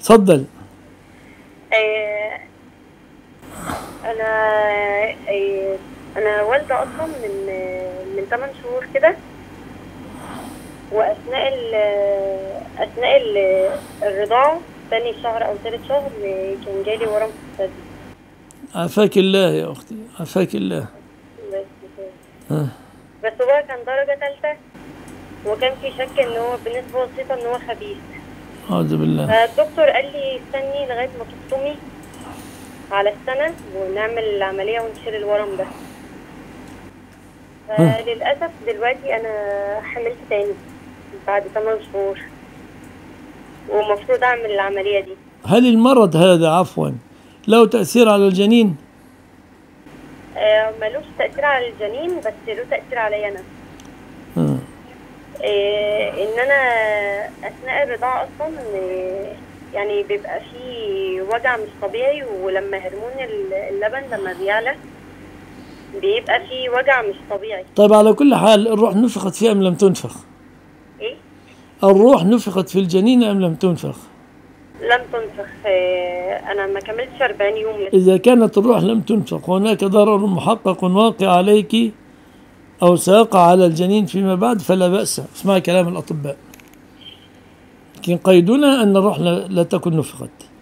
تفضل آه، انا آه، انا والده اصلا من آه، من 8 شهور كده واثناء ال اثناء ال الرضاعه ثاني شهر او ثالث شهر آه، كان جالي ورم في الثدي عافاك الله يا أختي عافاك الله بس كده. آه. بس هو كان درجه ثالثه وكان في شك ان هو بنسبه بسيطه ان هو خبيث أعوذ بالله فالدكتور قال لي استني لغايه ما تفطمي على السنه ونعمل العمليه ونشيل الورم ده فللاسف دلوقتي انا حملت تاني بعد 8 شهور ومفروض اعمل العمليه دي هل المرض هذا عفوا له تأثير على الجنين؟ آه، ملوش تاثير على الجنين بس له تاثير عليا انا آه. آه، ان انا اثناء الرضاعه اصلا آه، يعني بيبقى في وجع مش طبيعي ولما هرمون ال- اللبن لما بيعلى بيبقى في وجع مش طبيعي طيب على كل حال الروح نفخت فيه أم لم تنفخ؟ ايه الروح نفخت في الجنين أم لم تنفخ؟ لم تنفخ آه، انا ما كملتش 40 يوم لسه إذا كانت الروح لم تنفق وهناك ضرر محقق واقع عليك أو سيقع على الجنين فيما بعد فلا بأس اسمع كلام الأطباء لكن قيدنا أن الروح لا لا تكن نفخت